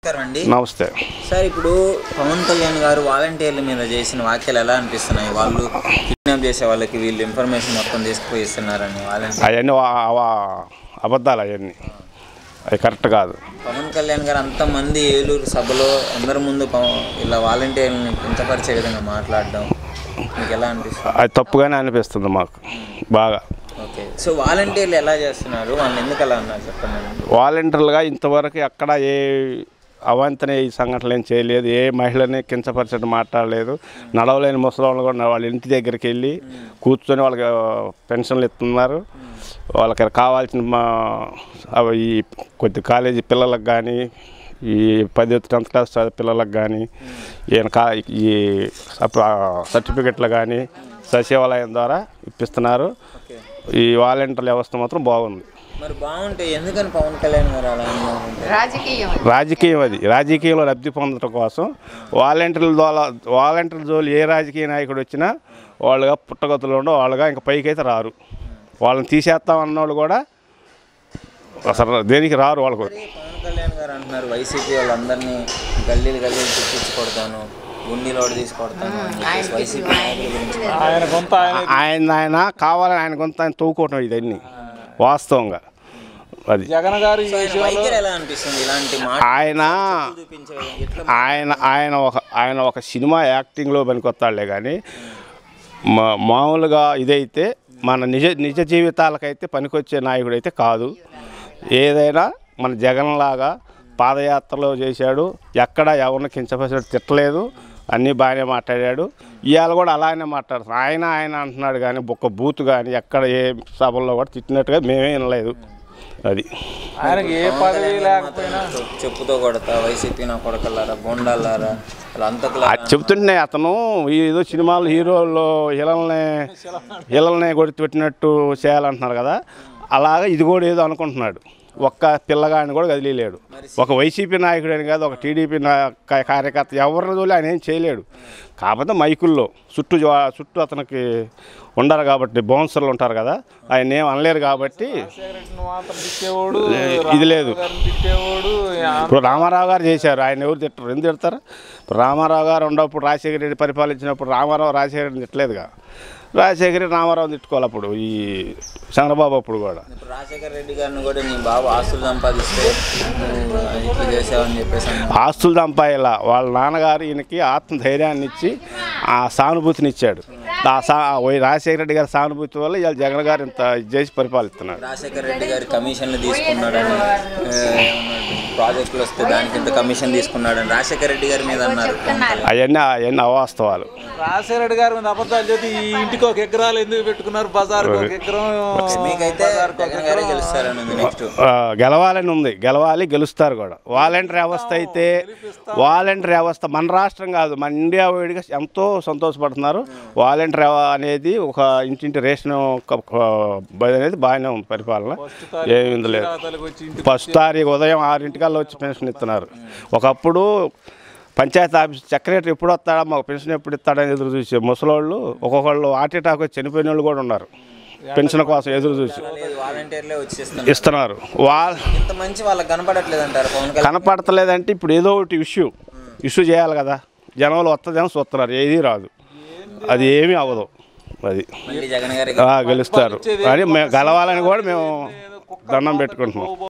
నమస్కారం అండి నమస్తే సార్ ఇప్పుడు పవన్ కళ్యాణ్ గారు వాలంటీర్ల మీద చేసిన వ్యాఖ్యలు ఎలా అనిపిస్తున్నాయి వాళ్ళు కిడ్నాప్ చేసే వాళ్ళకి వీళ్ళు ఇన్ఫర్మేషన్ మొత్తం తీసుకుపోయి ఇస్తున్నారని వాలంటీర్ అవన్నీ అబద్ధాలు అవన్నీ అవి కరెక్ట్ కాదు పవన్ కళ్యాణ్ గారు అంతమంది ఏలూరు సభలో అందరి ముందు పవ- ఇలా వాలంటీర్లను కించపరిచే విధంగా మాట్లాడడం మీకు ఎలా అనిపిస్తుంది అది తప్పుగానే అనిపిస్తుంది మాకు బాగా ఓకే సో వాలంటీర్లు ఎలా చేస్తున్నారు వాళ్ళు ఎందుకు అలా అన్నారు చెప్పండి వాలంటీర్లుగా ఇంతవరకు ఎక్కడ ఏ అవాంతనే ఈ సంఘటనలు ఏం చేయలేదు ఏ మహిళని కించపరిచడం మాట్లాడలేదు నడవలేని ముసలి కూడా వాళ్ళ ఇంటి దగ్గరికి వెళ్ళి కూర్చొని వాళ్ళకి పెన్షన్లు ఇస్తున్నారు వాళ్ళకి కావాల్సిన మా అవి ఈ కొద్ది కాలేజీ పిల్లలకు కానీ ఈ పది టెన్త్ క్లాస్ చదివే పిల్లలకు కానీ ఈయన కా ఈ సర్టిఫికెట్లు కానీ సచివాలయం ద్వారా ఇప్పిస్తున్నారు ఓకే ఈ వాలంటీర్ వ్యవస్థ మాత్రం బాగుంది మరి బాగుంటే ఎందుకని పవన్ కళ్యాణ్ గారు అలా అన్నారు రాజకీయం రాజకీయం అది రాజకీయంలో లబ్ధి పొందడం కోసం వాలంటీర్ల ద్వారా వాలంటీర్ల జోలు ఏ రాజకీయ నాయకుడు వచ్చినా వాళ్ళుగా పుట్టగతులు ఉండవు వాళ్ళుగా ఇంకా పైకి అయితే రారు వాళ్ళని తీసేస్తాం అన్నోళ్ళు కూడా అసలు దేనికి రారు వాళ్ళకు మరి పవన్ కళ్యాణ్ గారు అంటున్నారు వైసీపీ వాళ్ళందరినీ గల్లీలు గల్లీలు తిప్పించి కొడతాను గుండీలోడు తీసి కొడతాను అని చెప్పేసి వైసీపీ నాయకుల గురించి మాట్లాడారు. ఆయన ఆయన కావాలని ఆయన కొంత ఆయన తవ్వుకోవటం ఇదన్నీ వాస్తవంగా అది జగన్ గారు ఈ సో ఆయన వైఖరి ఎలా అనిపిస్తుంది ఇలాంటి మాట ఆయన చూపించే విధంగా ఎట్లా ఆయన ఆయన ఒక ఆయన ఒక సినిమా యాక్టింగ్లో పనికొస్తాడులే కానీ మా మామూలుగా ఇదైతే మన నిజ నిజ జీవితాలకైతే పనికొచ్చే నాయకుడు అయితే కాదు ఏదైనా మన జగన్లాగా పాదయాత్రలో చేశాడు ఎక్కడ ఎవరిని కించపరిచాడు తిట్టలేదు అన్నీ బాగానే మాట్లాడాడు ఇవాళ కూడా అలానే మాట్లాడుతున్నాడు ఆయన ఆయన అంటున్నాడు కానీ ఒక బూత్ కానీ ఎక్కడ ఏ సభల్లో కూడా తిట్టినట్టుగా మేమే వినలేదు అది ఆయనకి ఏ పవన్ పదవి కళ్యాణ్ లేకపోయినా మాత్రం చెప్- చెప్పుతో కొడతా వైసీపీ నా కొడకల్లారా బొండాలారా అలా అంతకులా అది చెబుతుంటే అతను ఏదో సినిమాలు హీరోల్లో ఇళ్ళని ఇళ్ళని కొట్టి పెట్టినట్టు చేయాలంటున్నారు కదా అలాగా ఇది కూడా ఏదో అనుకుంటున్నాడు ఒక్క పిల్లగాడిని కూడా కదిలేడు ఒక వైసీపీ నాయకుడు అని కాదు ఒక టీడీపీ నా కా- కార్యకర్త ఎవరిని చూడలే ఆయన ఏం చేయలేడు కాకపోతే మైకుల్లో చుట్టూ జా- చుట్టూ అతనికి ఉండరు కాబట్టి బౌన్సర్లు ఉంటారు కదా ఆయన ఏం అనలేరు కాబట్టి సిగరెట్ను మాత్రం తిట్టేవాడు ఇది లేదు గారిని తిట్టేవాడు ఇప్పుడు రామారావు గారు చేశారు ఆయన ఎవరు తిట్టరు ఎందుకు తిడతారు ఇప్పుడు రామారావు గారు ఉండప్పుడు రాజశేఖర రెడ్డి పరిపాలించినప్పుడు రామారావు రాజశేఖర రెడ్డి తిట్టలేదుగా రాజశేఖర రెడ్డి రామారావు తిట్టుకోవాలి అప్పుడు ఈ చంద్రబాబు అప్పుడు కూడా ఇప్పుడు రాజశేఖర రెడ్డి గారిని కూడా నీ బాబు ఆస్తులు సంపాదిస్తే నువ్వు ఇట్లా చేసావని చెప్పేసి అన్నారు. ఆస్తులు సంపాయేలా వాళ్ళ నాన్నగారు ఈయనకి ఆత్మ ధైర్యాన్ని ఇచ్చి ఆ సానుభూతిని ఇచ్చాడు ఆ సా ఆ వై- రాజశేఖర రెడ్డి గారి సానుభూతి వల్ల ఇవాళ జగన్ గారు ఇంత ఇది చేసి పరిపాలిస్తున్నాడు రాజశేఖర రెడ్డి గారి కమిషన్లు తీసుకున్నాడని ఏ, ఏమన్నాడు? ప్రాజెక్టులు వస్తే దానికి ఇంత కమిషన్ తీసుకున్నాడని రాజశేఖర రెడ్డి గారి మీద అన్నారు అవన్నీ అవన్నీ అవాస్తవాలు రాజశేఖర రెడ్డి గారి మీద అబద్ధాలు చెప్పి ఈ ఇంటికి ఒక ఎకరాలు ఎందుకు పెట్టుకున్నారు బజార్కి ఒక ఎకరం మీకైతే బజార్కి ఒక జగన్ గారే గెలుస్తారని ఉంది నెక్స్ట్ ఆ, గెలవాలని ఉంది గెలవాలి గెలుస్తారు కూడా వాలంటీర్ వ్యవస్థ అయితే వాలంటీర్ వ్యవస్థ మన రాష్ట్రం కాదు మన ఇండియా వైడ్గా ఎంతో సంతోషపడుతున్నారు వాలంటీర్ అనేది ఒక ఇంటింటి రేషన్ క- క- బది అనేది బాగానే ఉంది పరిపాలన ఏమి లేదు ఖాతాలకు వచ్చి ఇంటికి ఫస్ట్ తారీఖు ఉదయం ఆరింటికల్లా వచ్చి పెన్షన్ ఇస్తున్నారు ఒకప్పుడు పంచాయతీ ఆఫీస్ సెక్రటరీ ఎప్పుడు వస్తాడా మాకు పెన్షన్ ఎప్పుడు ఇస్తాడని ఎదురు చూసే ముసలోళ్ళు ఒక్కొక్కళ్ళు హార్ట్ అటాక్ వచ్చి చనిపోయిన వాళ్ళు కూడా ఉన్నారు పెన్షన్ కోసం ఎదురు చూసి లేదు వాలంటీర్లే వచ్చేస్తున్నారు ఇస్తున్నారు వాళ్ళ ఇంత మంచి వాళ్ళకి కనపడట్లేదు అంటారు పవన్ కళ్యాణ్ కనపడతలేదంటే ఇప్పుడు ఏదో ఒకటి ఇష్యూ ఇష్యూ చేయాలి కదా జనంలో వస్తుందేమో చూస్తున్నారు ఏది రాదు అది ఏమీ అవ్వదు అది మళ్ళీ జగన్ గారి ఆ, గెలుస్తారు అని మేము గెలవాలని కూడా మేము దండం పెట్టుకుంటున్నాం